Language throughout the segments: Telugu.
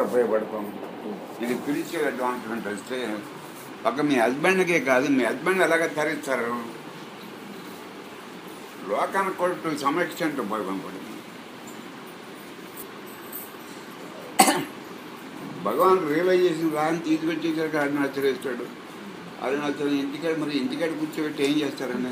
ఉపయోగపడతాం ఇది స్పిరిచువల్ అడ్వాన్స్మెంట్ వస్తే ఒక మీ హస్బెండ్కే కాదు మీ హస్బెండ్ ఎలాగ తరిస్తారు లోకానికి కూడా టు సమ్ ఎక్స్టెంట్ ఉపయోగపడుతుంది భగవాన్ రియలైజేషన్ రాని తీసుకొచ్చేసరికి అరుణాచలం వేస్తాడు అరుణాచలం ఇంటికాడ మరి ఇంటికాడ కూర్చోబెట్టి ఏం చేస్తారండి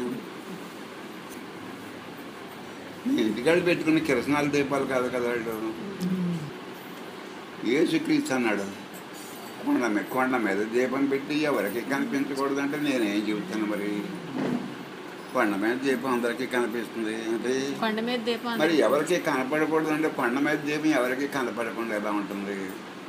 మీ ఇంటికాడ పెట్టుకున్న కిరసనాల దీపాలు కాదు కదా వాళ్ళు ఏసుక్రీస్తు అన్నాడు కొండ మీద కొండ మీద దీపం పెట్టి ఎవరికి కనిపించకూడదంటే నేనేం చెబుతాను మరి కొండ మీద దీపం అందరికీ కనిపిస్తుంది అంటే కొండ మీద దీపం మరి ఎవరికి కనపడకూడదు అంటే కొండ మీద దీపం ఎవరికి కనపడకుండా ఎలా ఉంటుంది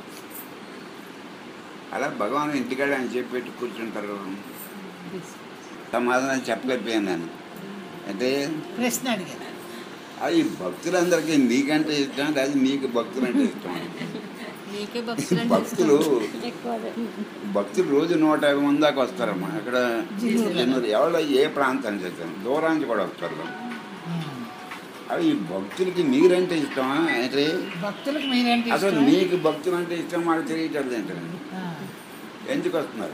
అలా భగవాన్ ఇంటికాడ అని చెప్పి పెట్టి కూర్చుంటారు సమాధానం చెప్పలేకపోయాను నేను అంటే ప్రశ్న అడిగాను అది భక్తులందరికీ నీకంటే ఇష్టం అది నీకు భక్తులంటే ఇష్టం నీకే భక్తులు అంటే భక్తులు ఇష్టం. ఎక్కువ అదే. భక్తులు రోజు నూట యాభై మంది దాకా వస్తారమ్మా ఇక్కడ ఎన్నో- ఎవరో ఏ ప్రాంతానికి చేస్తాను దూరానికి కూడా వస్తారు అవి ఈ భక్తులకి మీరంటే ఇష్టమా అంటే భక్తులకు మీరేంటి అసలు ఇష్టం? మీకు భక్తులు అంటే ఇష్టం మాకు తెలియటది ఏంటంటే ఆ, ఎందుకు వస్తున్నారు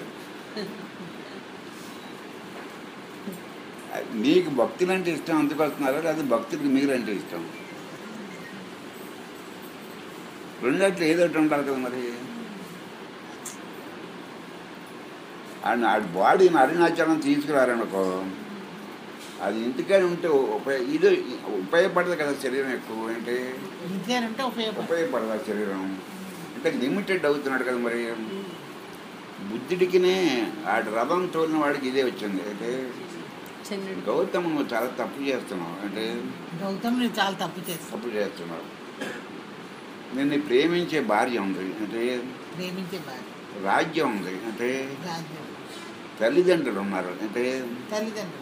మీకు భక్తులు అంటే ఇష్టం అందుకు వస్తున్నారు లేదా భక్తులకి మీరంటే ఇష్టం రెండట్లు ఏదో ఒకటి ఉండాలి కదా మరి ఆయన ఆ బాడీని అరుణాచలం తీసుకురారనుకో అది ఇంటికాడ ఉంటే ఉపయోగ ఇది ఉపయోగపడదు కదా శరీరం ఎక్కువ అంటే విద్యాన్ని ఉంటే ఉపయోగపడుతుంది ఉపయోగపడదు ఆ శరీరం అంటే లిమిటెడ్ అవుతున్నాడు కదా మరి బుద్ధుడికినే ఆ రథం తోలిన వాడికి ఇదే వచ్చింది అంటే చంద్రుడు గౌతమ్ నువ్వు చాలా తప్పు చేస్తున్నావు అంటే గౌతమ్ నువ్వు చాలా తప్పు చేస్తావు తప్పు చేస్తున్నావు నిన్ను ప్రేమించే భార్య ఉంది అంటే ప్రేమించే భార్య రాజ్యం ఉంది అంటే రాజ్యం తల్లిదండ్రులు ఉన్నారు అంటే తల్లిదండ్రులు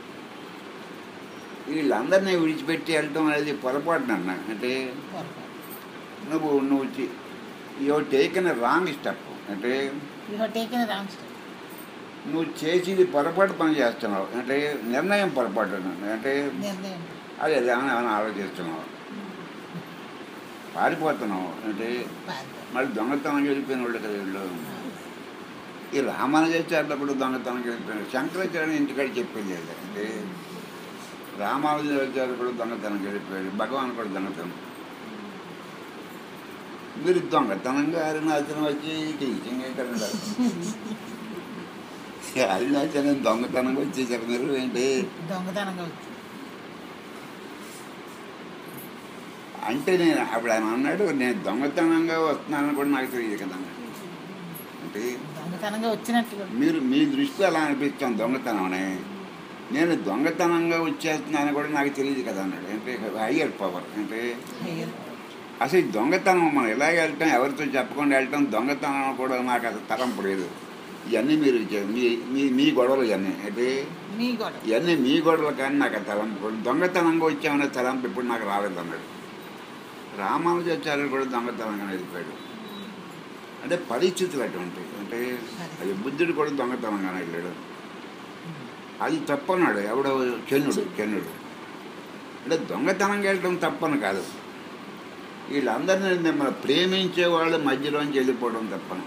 వీళ్ళందరినీ విడిచిపెట్టి వెళ్ళటం అనేది పొరపాటు అన్న అంటే పొరపాటు నువ్వు నువ్వు యూ టేకన్ రాంగ్ స్టెప్ అంటే you have taken wrong step నువ్వు చేసేది పొరపాటు పని చేస్తున్నావు అంటే నిర్ణయం పొరపాటు అంటే నిర్ణయం అది అది అని అని ఆలోచిస్తున్నావు పారిపోతున్నావు అంటే పారిపోయి. మళ్ళీ దొంగతనం వెళ్ళిపోయిన వాళ్ళు కదా వీళ్ళు ఈ రామానుజాచార్యులు కూడా దొంగతనం వెళ్ళిపోయినారు శంకరాచార్య ఇంటికాడ చెప్పేది లేదు అంటే రామానుజాచార్యులు కూడా దొంగతనం వెళ్ళిపోయాడు భగవాన్ కూడా దొంగతనం మీరు దొంగతనంగా అరుణాచలం వచ్చి టీచింగ్ ఎక్కడ అరుణాచలం దొంగతనంగా వచ్చేసారు మీరు ఏంటి దొంగతనంగా వచ్చి అంటే నేను అప్పుడు ఆయన అన్నాడు నేను దొంగతనంగా వస్తున్నానని కూడా నాకు తెలియదు కదా అన్నాడు. అంటే దొంగతనంగా వచ్చినట్టుగా మీరు మీ దృష్టిలో అలా అనిపిస్తాం దొంగతనం అని నేను దొంగతనంగా వచ్చేస్తున్నాను కూడా నాకు తెలియదు కదా అన్నాడు అంటే హయ్యర్ పవర్ అంటే అయ్యారు. అసలు ఈ దొంగతనం మనం ఎలాగ వెళ్తాం ఎవరితో చెప్పకుండా వెళ్తాం దొంగతనం కూడా నాకు అసలు తలంపు లేదు ఇవన్నీ మీరు చే- మీ మీ మీ గొడవలు ఇవన్నీ అంటే మీ గొడవ ఇవన్నీ మీ గొడవలు కానీ నాకు ఆ తలంపు కూడా దొంగతనంగా వచ్చామనే తలంపు ఇప్పుడు నాకు రాలేదు అన్నాడు రామానుజాచార్యులు కూడా దొంగతనంగా వెళ్ళిపోయాడు అంటే పరిస్థితులు అటువంటివి అంటే అది బుద్ధుడు కూడా దొంగతనంగానే వెళ్ళాడు అది తప్పన్నాడు ఎవడో చెన్నుడు చెన్నుడు అంటే దొంగతనంగా వెళ్ళడం తప్పని కాదు వీళ్ళందరినీ మిమ్మల్ని ప్రేమించే వాళ్ళ మధ్యలోంచి వెళ్ళిపోవడం తప్పను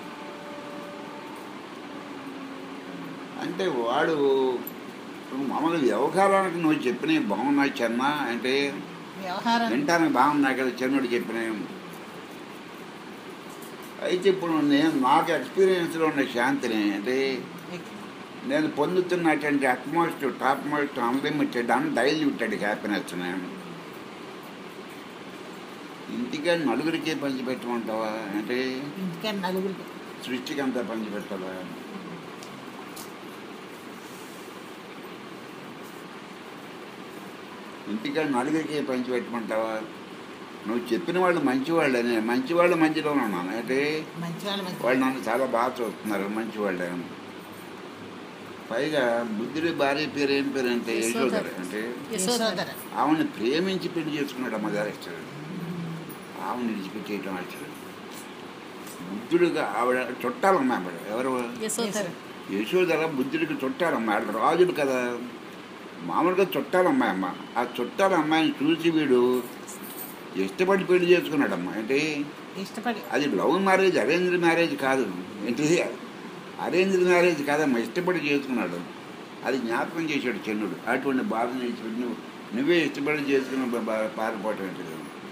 అంటే వాడు మామూలు వ్యవహారానికి నువ్వు చెప్పినవి బాగున్నాయి చెన్న అంటే వ్యవహారం వింటానికి బాగున్నాయి కదా చెన్నుడు చెప్పినవి అయితే ఇప్పుడు నేను నాకు ఎక్స్పీరియన్స్లో ఉన్న శాంతిని అంటే నేను పొందుతున్నటువంటి utmost top most unlimited undiluted happiness నేను ఇంటికి నలుగురికి పంచిపెట్టమంటావా అంటే ఇంటికాడ నలుగురికి సృష్టికి అంతా పంచిపెట్టాలా ఇంటికి నలుగురికి పంచిపెట్టమంటావా నువ్వు చెప్పిన వాళ్ళు మంచివాళ్ళని మంచివాళ్ళ మధ్యలోనే ఉన్నాను అంటే మంచి వాళ్ళు మంచి వాళ్ళు నన్ను చాలా బాగా చూస్తున్నారు మంచి వాళ్ళే పైగా బుద్ధుడి భార్య పేరు ఏం పేరు అంటే యశోధర అంటే యశోధర ఆవిడని ప్రేమించి పెళ్లి చేసుకున్నాడు అమ్మ డైరెక్టర్ ఆవిడని విడిచిపెట్టేయటం అసలు బుద్ధుడిగా ఆవిడ చుట్టాలమ్మ ఆవిడ ఎవరు యశోధర యశోధర బుద్ధుడికి చుట్టాలమ్మ ఆవిడ రాజుడు కదా మామూలుగా చుట్టాలమ్మాయి అమ్మ ఆ చుట్టాల అమ్మాయిని చూసి వీడు ఇష్టపడి పెళ్లి చేసుకున్నాడమ్మా అంటే ఇష్టపడి అది లవ్ మ్యారేజ్ అరేంజ్డ్ మ్యారేజ్ కాదు ఏంటిది అరేంజ్డ్ మ్యారేజ్ కాదమ్మా ఇష్టపడి చేసుకున్నాడు అది జ్ఞాపకం చేశాడు చెన్నుడు అటువంటి బాధ నేర్చుకుని నువ్వు నువ్వే ఇష్టపడి చేసుకున్న బ- బ- పారిపోవటం ఏంటిది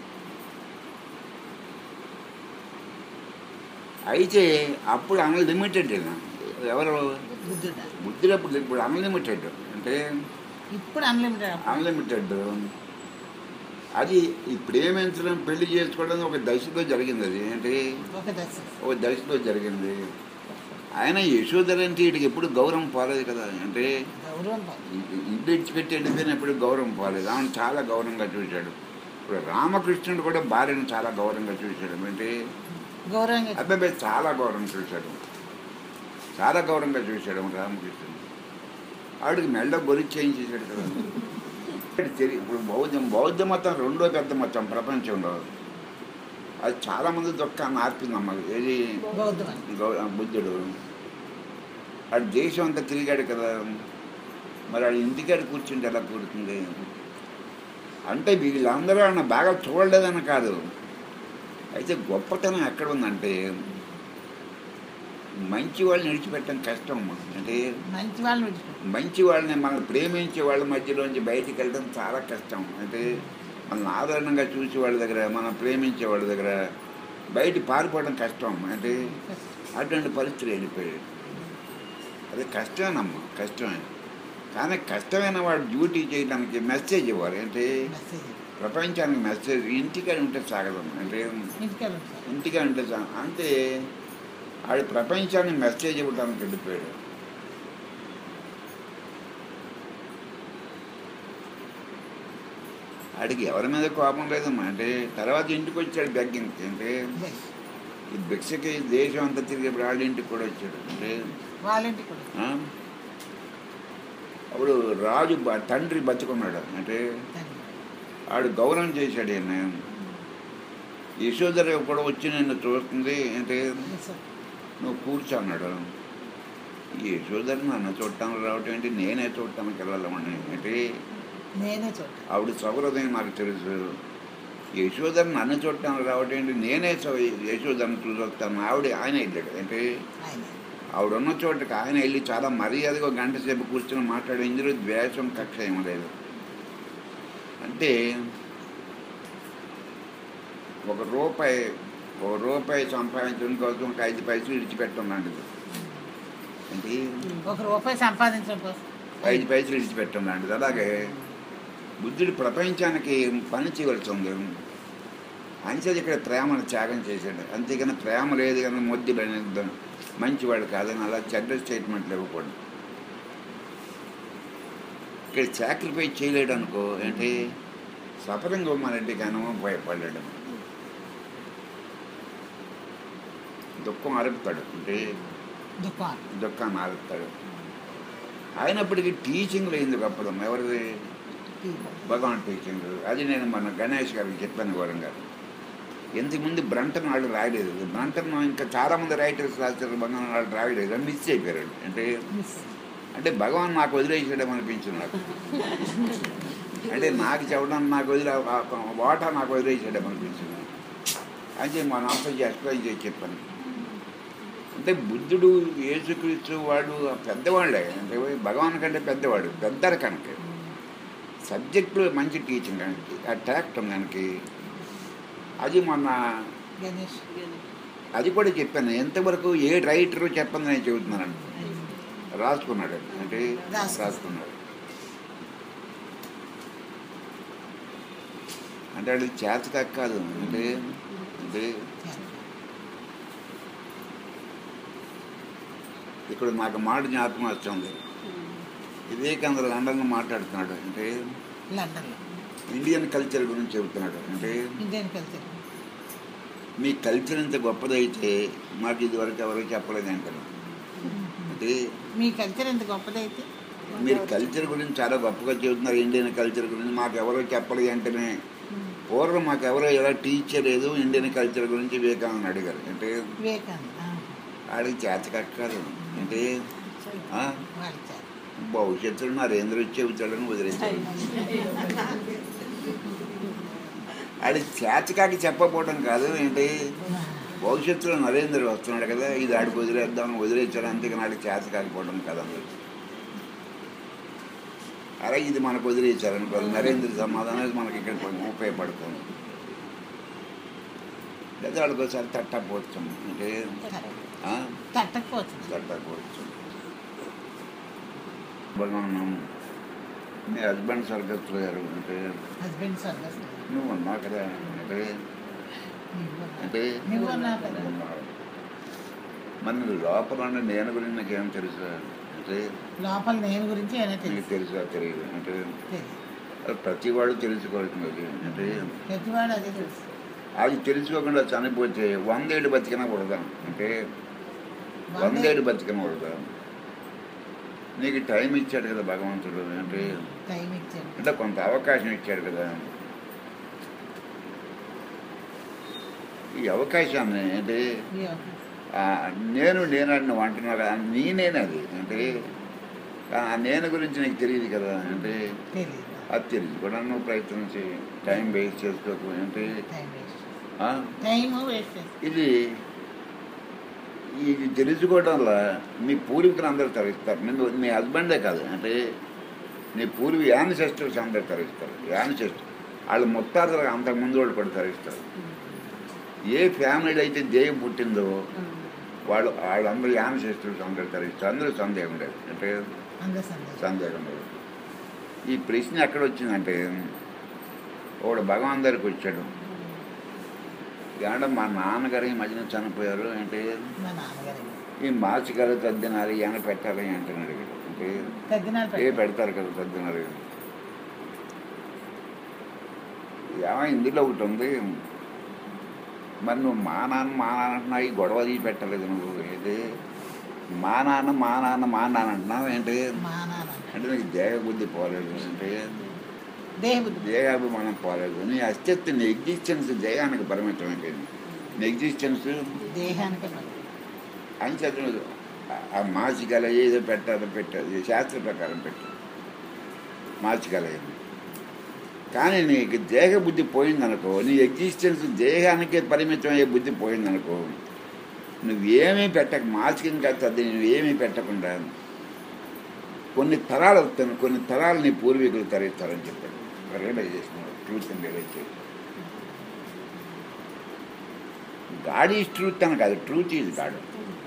అయితే అప్పుడు అన్లిమిటెడ్ ఎవరు బుద్ధుడా బుద్ధినప్పుడు ఇప్పుడు అన్లిమిటెడ్ అంటే ఇప్పుడు అన్లిమిటెడ్ అన్లిమిటెడ్ అది ఈ ప్రేమించడం పెళ్లి చేసుకోవడం ఒక దశలో జరిగింది అది ఏంటి ఒక దశ ఒక దశలో జరిగింది ఆయన యశోధర అంటే వీడికి ఎప్పుడు గౌరవం పోలేదు కదా అంటే గౌరవం కాదు. ఇ- ఇల్లు ఇడిచిపెట్టి వెళ్ళిపోయినప్పుడు గౌరవం పోలేదు ఆమెను చాలా గౌరవంగా చూశాడు ఇప్పుడు రామకృష్ణుడు కూడా భార్యను చాలా గౌరవంగా చూశాడు అంటే గౌరవంగా అబ్బాయి చాలా గౌరవం చూశాడు చాలా గౌరవంగా చూశాడు రామకృష్ణుడు ఆవిడకి మెళ్ళ గొరి చేయించేశాడు కదా తెరి- ఇప్పుడు బౌద్ధం బౌద్ధ మతం రెండో పెద్ద మతం ప్రపంచంలో అది చాలా మంది దుఃఖాన్ని ఆర్పిందమ్మ ఏది బౌద్ధం అని. గౌ- బుద్ధుడు ఆడు దేశం అంతా తిరిగాడు కదా మరి ఆడు ఇంటికాడ కూర్చుంటే ఎలా కూర్చుంది అంటే వీళ్ళందరూ ఆయన బాగా చూడలేదని కాదు అయితే గొప్పతనం ఎక్కడ ఉందంటే మంచి వాళ్ళని విడిచిపెట్టడం కష్టం అమ్మా. అంటే మంచి వాళ్ళని విడిచిపెట్టు మంచి వాళ్ళని మనం ప్రేమించే వాళ్ళ మధ్యలోంచి బయటికి వెళ్ళడం చాలా కష్టం అంటే మనం ఆదరణంగా చూసే వాళ్ళ దగ్గర మనం ప్రేమించే వాళ్ళ దగ్గర బయట పారిపోవడం కష్టం అంటే అటువంటి పరిస్థితులు వెళ్ళిపోయాడు అది కష్టమేనమ్మా కష్టమే కానీ కష్టమైన వాడు డ్యూటీ చేయడానికి మెసేజ్ ఇవ్వాలి అంటే మెసేజ్ ప్రపంచానికి మెసేజ్ ఇంటికాడ ఉంటే సాగదం అంటే ఇంటికి వెళ్ళండి సార్ ఇంటికాడ ఉంటే సా అంటే ఆడి ప్రపంచానికి మెసేజ్ ఇవ్వడానికి వెళ్ళిపోయాడు ఆడికి ఎవరి మీద కోపం లేదమ్మా అంటే తర్వాత ఇంటికి వచ్చాడు బెగ్గింగ్కి అంటే ఈ భిక్షకి దేశం అంతా తిరిగి వాళ్ళ ఇంటికి కూడా వచ్చాడు అంటే వాళ్ళ ఇంటికి కూడా ఆ? అప్పుడు రాజు బ- తండ్రి బతుకున్నాడు అంటే తండ్రి. ఆడు గౌరవం చేశాడు ఈయన యశోధర కూడా వచ్చి నిన్ను చూస్తుంది అంటే సార్. నువ్వు కూర్చో అన్నాడు ఈ యశోధర నన్ను చూడటానికి రావటం ఏంటి నేనే చూడటానికి వెళ్ళాలని అంటే నేనే చూడ ఆవిడ సౌహృదయం నాకు తెలుసు యశోధర నన్ను చూడటానికి రావటం ఏంటి నేనే సౌ- యశోధరను చూసొస్తాను ఆవిడ ఆయన వెళ్ళాడు అంటే ఆయన ఆవిడ ఉన్న చోటకి ఆయన వెళ్ళి చాలా మర్యాదగా ఒక గంట సేపు కూర్చొని మాట్లాడే ఇందులో ద్వేషం కక్ష ఏమీ లేదు అంటే ఒక రూపాయి ఒక రూపాయి సంపాదించడం కోసం ఒక ఐదు పైసలు విడిచిపెట్టడం లాంటిది అంటే ఒక రూపాయి సంపాదించడం కోసం ఐదు పైసలు విడిచిపెట్టడం లాంటిది అలాగే బుద్ధుడు ప్రపంచానికి పని చేయవలసి ఉంది అంచేది ఇక్కడ ప్రేమను త్యాగం చేశాడు అంతేగాని ప్రేమ లేదు కానీ మొద్దు మంచివాడు కాదని అలా చెడ్డ స్టేట్మెంట్లు ఇవ్వకూడదు ఇక్కడ సాక్రిఫైస్ చేయలేడు అనుకో ఏంటి సఫరింగ్ ఇవ్వమనంటే కానీ భయపడలేడు దుఃఖం అరుపుతాడు అంటే దుకాణం దుఃఖాన్ని ఆరుతాడు అయినప్పటికీ టీచింగ్లో ఎందుకు అప్పడం ఎవరిది భగవాన్ టీచింగ్ అది నేను మన గణేష్ గారికి చెప్పాను ఘోరంగా ఇంతకుముందు బ్రంటన్ వాళ్ళు రాయలేదు బ్రంటన్ ఇంకా చాలామంది రైటర్స్ రాశారు భగవాన్ వాళ్ళు రాయలేదు మిస్ అయిపోయారు అంటే మిస్ అంటే భగవాన్ నాకు వదిలేసాడేమో అనిపించింది నాకు అంటే నాకు చెప్పడం నాకు వదిలే వాటా నాకు వదిలేసాడేమో అనిపించింది అంటే మా నాతో ఎక్స్ప్లెయిన్ చేసి చెప్పాను అంటే బుద్ధుడు యేసుక్రీస్తు వాడు ఆ పెద్దవాళ్ళే అంటే భగవాన్ కంటే పెద్దవాడు పెద్దరు కనుక సబ్జెక్టులో మంచి టీచింగ్ కనుక ఆ ట్యాక్ట్ కనుక అది మొన్న గణేష్ అది కూడా చెప్పాను ఎంతవరకు ఏ రైటరు చెప్పండి నేను చెబుతున్నాను రాసుకున్నాడు అంటే రాసుకున్నాడు. రాసుకున్నాడు అంటే అది చేత కాదు అంటే అంటే ఇక్కడ నాకు మాట జ్ఞాపకం వస్తుంది వివేకానంద లండన్లో మాట్లాడుతున్నాడు అంటే లండన్లో ఇండియన్ కల్చర్ గురించి చెబుతున్నాడు అంటే ఇండియన్ కల్చర్ మీ కల్చర్ ఇంత గొప్పదైతే మాకు ఇదివరకు ఎవరికి చెప్పలేదు అంటారు అంటే మీ కల్చర్ ఎంత గొప్పదైతే మీరు కల్చర్ గురించి చాలా గొప్పగా చెబుతున్నారు ఇండియన్ కల్చర్ గురించి మాకు ఎవరో చెప్పలేదు అంటేనే పూర్వం మాకు ఎవరో ఎలా టీచ్ చేయలేదు ఇండియన్ కల్చర్ గురించి వివేకానంద అడిగారు అంటే వివేకానంద ఆ, ఆడికి చేత కక్కారు అంటే ఆ, వాళ్ళ చేత భవిష్యత్తులో నరేంద్ర వచ్చి చెబుతాడని వదిలేశారు అది చేతకాకి చెప్పకపోవడం కాదు ఏంటి భవిష్యత్తులో నరేంద్ర వస్తున్నాడు కదా ఇది ఆడికి వదిలేద్దాం వదిలేచ్చాడు అందుకే నాడు చేత కాకపోవడం కదా అన్నారు అలా ఇది మనకు వదిలేచ్చారు అనుకో నరేంద్ర సమాధానం మనకి ఇక్కడ కొంచెం ఉపయోగపడుతుంది లేదా వాడికి ఒకసారి తట్టపోవచ్చు అంటే ఆ? తట్టకపోవచ్చు తట్టకపోవచ్చు మనం మీ హస్బెండ్ స్వర్గస్థులు గారు అంటే హస్బెండ్ స్వర్గస్థుడు నువ్వు ఉన్నావు కదా అంటే అంటే నువ్వు ఉన్నావు కదా. మన లోపల ఉన్న నేను గురించి నాకేం తెలుసు అంటే లోపల నేను గురించి ఏమైనా నీకు తెలుసు తెలుసా తెలియదు అంటే తెలియదు. అది ప్రతి వాడు తెలుసుకోవాల్సింది అది. అంటే ప్రతివాడు అదే తెలుసు అది తెలుసుకోకుండా చనిపోతే వందేడు బతికినా కొడదాం అంటే వందేడు బతికినా కొడదాం నీకు టైం ఇచ్చాడు కదా భగవంతుడు అంటే టైం ఇచ్చాడు అంటే కొంత అవకాశం ఇచ్చాడు కదా ఈ అవకాశాన్ని అంటే ఈ ఒక- ఆ నేను నేనని నువ్వు అంటున్నావు కదా నేనేనది అంటే ఆ నేను గురించి నీకు తెలియదు కదా అంటే తెలియదు అది తెలియదు కూడా నువ్వు ప్రయత్నించి టైం వేస్ట్ చేసుకోకు అంటే టైం వేస్ట్ ఆ? టైం వేస్ట్ చేస్తాం ఇది ఇది తెలుసుకోవడం వల్ల మీ పూర్వీకులు అందరూ తరిస్తారు నేను మీ హస్బెండే కాదు అంటే నీ పూర్వీ యాన్సెస్టర్స్ అందరూ తరిస్తారు యాన్సెస్టర్ వాళ్ళు ముత్తాతలు అంతకుముందు వాళ్ళు కూడా తరిస్తారు ఏ ఫ్యామిలీలో అయితే దేయం పుట్టిందో వాళ్ళు వాళ్ళందరూ యాన్సెస్టర్స్ అందరూ తరిస్తారు అందరూ సందేహం లేదు అంటే అందరు సందేశం సందేహం లేదు ఈ ప్రశ్న ఎక్కడ వచ్చిందంటే ఒకడు భగవాన్ దగ్గరికి వచ్చాడు ఏమంటే మా నాన్నగారు ఈ మధ్యన చనిపోయారు అంటే మా నాన్నగారు ఈ మార్చికాలు తద్దినాలు ఏమైనా పెట్టాలి అంటున్నాడు ఇక్కడ. అంటే తగ్గినారు ఏ పెడతారు కదా తద్దినాలు ఏమో ఇందులో ఒకటి ఉంది మరి నువ్వు మా నాన్న మా నాన్న అంటున్నావు ఈ గొడవ తీసి పెట్టలేదు నువ్వు ఏంటి మా నాన్న మా నాన్న మా నాన్న అంటున్నావు ఏంటి మా నాన్న అంటే నీకు దేహ బుద్ధి పోలేదు అంటే దేవుడు దేహాభిమానం పోలేదు నీ అస్తిత్వం నీ ఎగ్జిస్టెన్స్ దేహానికి పరిమితం అయిపోయింది నీ ఎగ్జిస్టెన్స్ దేహానికి మరి. అని చదివినది ఆ మాసికల ఏదో పెట్టాలో పెట్టాలి శాస్త్ర ప్రకారం పెట్టు మాసికల ఏదో. కానీ నీకు దేహ బుద్ధి పోయిందనుకో నీ ఎగ్జిస్టెన్స్ దేహానికే పరిమితం అయ్యే బుద్ధి పోయిందనుకో నువ్వేమీ పెట్టక మాసికం కాదు అది నువ్వేమీ పెట్టకుండా కొన్ని తరాలు వస్తాను కొన్ని తరాలు నీ పూర్వీకులు తరిస్తారని చెప్పాడు రియలైజ్ చేసినాడు ట్రూత్ రియలైజ్ చేసి గాడ్ ఈజ్ ట్రూత్ అని కాదు ట్రూత్ ఈజ్ గాడ్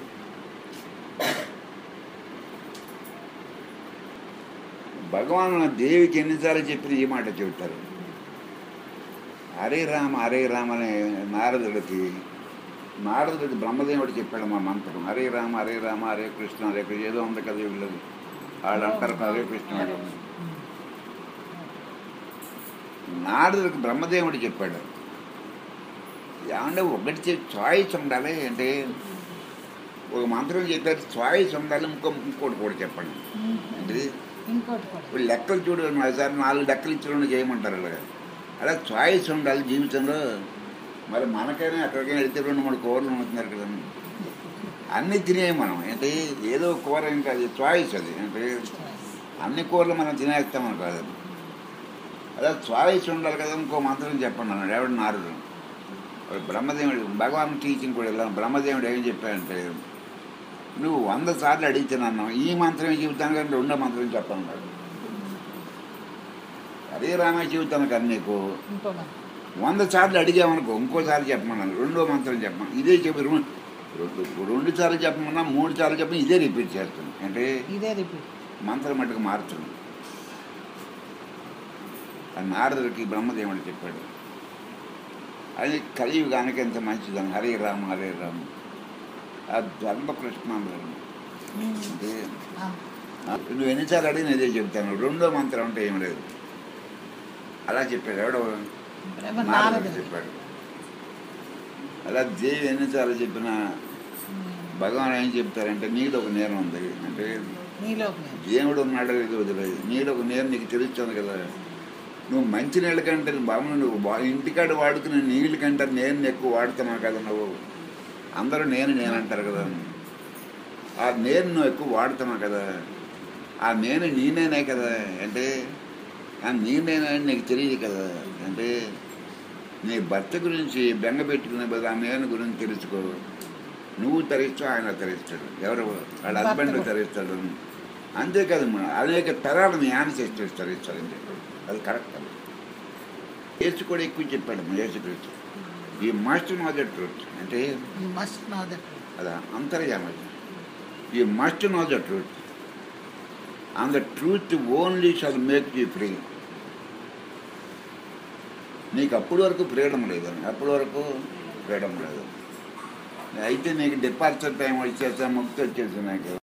భగవాను దేవికి ఎన్నిసార్లు చెప్పిన ఈ మాట చెబుతారు హరే రామ హరే రామ అనే నారదుడికి నారదుడికి బ్రహ్మదేవుడు చెప్పాడు మా మంత్రం హరే రామ హరే రామ హరే కృష్ణ హరే కృష్ణ ఏదో ఉంది కదా వీళ్ళు వాళ్ళు అంటారు హరే కృష్ణ అని. నారదుడికి బ్రహ్మదేవుడు చెప్పాడు ఏమంటే ఒకటి చెప్పి చాయిస్ ఉండాలి అంటే ఒక మంత్రం చెప్పారు చాయిస్ ఉండాలి ఇంకో ఇంకోటి కూడా చెప్పండి అంటే ఇంకోటి కూడా ఇప్పుడు లెక్కలు చూడు సార్ నాలుగు లెక్కలు ఇచ్చిన చేయమంటారు అలాగా అలా చాయిస్ ఉండాలి జీవితంలో మరి మనకైనా ఎక్కడికైనా వెళ్తే రెండు మూడు కూరలు ఉంటున్నారు కదా అన్నీ తినేవి మనం అంటే ఏదో కూర ఇంకా అది చాయిస్ అది అంటే అన్ని కూరలు మనం తినేస్తామని కాదు అలా చాయిస్ ఉండాలి కదా ఇంకో మంత్రం చెప్పండి అన్నాడు ఎవడు నారదు వాడు బ్రహ్మదేవుడు భగవాన్ టీచింగ్ కూడా వెళ్ళాను బ్రహ్మదేవుడు ఏం చెప్పాడంటే నువ్వు వంద సార్లు అడిగితే నన్ను ఈ మంత్రమే చెబుతాను కానీ రెండో మంత్రం చెప్పన్నాడు అదే రామే చెబుతాను కానీ నీకు ఇంకో మంత్రం. వంద సార్లు అడిగామనుకో ఇంకోసారి చెప్పమన్నాను రెండో మంత్రం చెప్పమని ఇదే చెప్పి రెండు రెండు- రెండు సార్లు చెప్పమన్నా మూడు సార్లు చెప్పమని ఇదే రిపీట్ చేస్తుంది అంటే ఇదే రిపీట్ మంత్రం మట్టుకు మారుతుంది ఆ నారదుడికి బ్రహ్మదేవుడు చెప్పాడు అది కలియుగానికి ఎంత మంచిదని హరే రామ హరే రామ ఆ ధర్మకృష్ణ అన్నారు. అంటే ఆ, నువ్వు ఎన్నిసార్లు అడిగిన ఇదే చెప్తాను రెండో మంత్రం అంటే ఏం లేదు అలా చెప్పాడు ఎవడో నారదుడు నారదుడు చెప్పాడు అలా దేవి ఎన్నిసార్లు చెప్పినా భగవాన్ ఏం చెప్తారంటే నీలో ఒక నేరం ఉంది అంటే నీలో ఒక నేను. దేవుడు ఉన్నాడో లేదో వదిలేదు నీలో ఒక నేరం నీకు తెలుస్తుంది కదా నువ్వు మంచి నీళ్ళ కంటే బాబు నువ్వు బా ఇంటికాడ వాడుకునే నీళ్ళ కంటే నేను ఎక్కువ వాడుతున్నావు కదా నువ్వు అందరూ నేను నేను అంటారు కదా ఆ నేను నువ్వు ఎక్కువ వాడుతున్నావు కదా ఆ నేను నేనేనే కదా అంటే ఆ నేనేనా అని నీకు తెలియదు కదా అంటే నీ భర్త గురించి బెంగ పెట్టుకునే బదులు ఆ నేను గురించి తెలుసుకో నువ్వు తరిస్తావు ఆయన తరిస్తాడు ఎవరు వాళ్ళ భర్త హస్బెండ్ కూడా. తరిస్తాడు అంతేకాదు మన అనేక తరాలను మీ యాన్సెస్టర్స్ తరిస్తారని చెప్పాడు అది కరెక్ట్ అది యేసు కూడా ఎక్కువ చెప్పాడు యేసుక్రీస్తు ఈ మాస్టర్ నో ద ట్రూత్ అంటే యూ మస్ట్ నో దట్ అదా అంతర్యామది ఈ must know the truth and the truth only shall make you free నీకు అప్పటి వరకు ఫ్రీడమ్ లేదు అప్పటి వరకు ఫ్రీడమ్ లేదు అయితే నీకు డిపార్చర్ టైం వచ్చేసా ముక్తి వచ్చేసి నాకు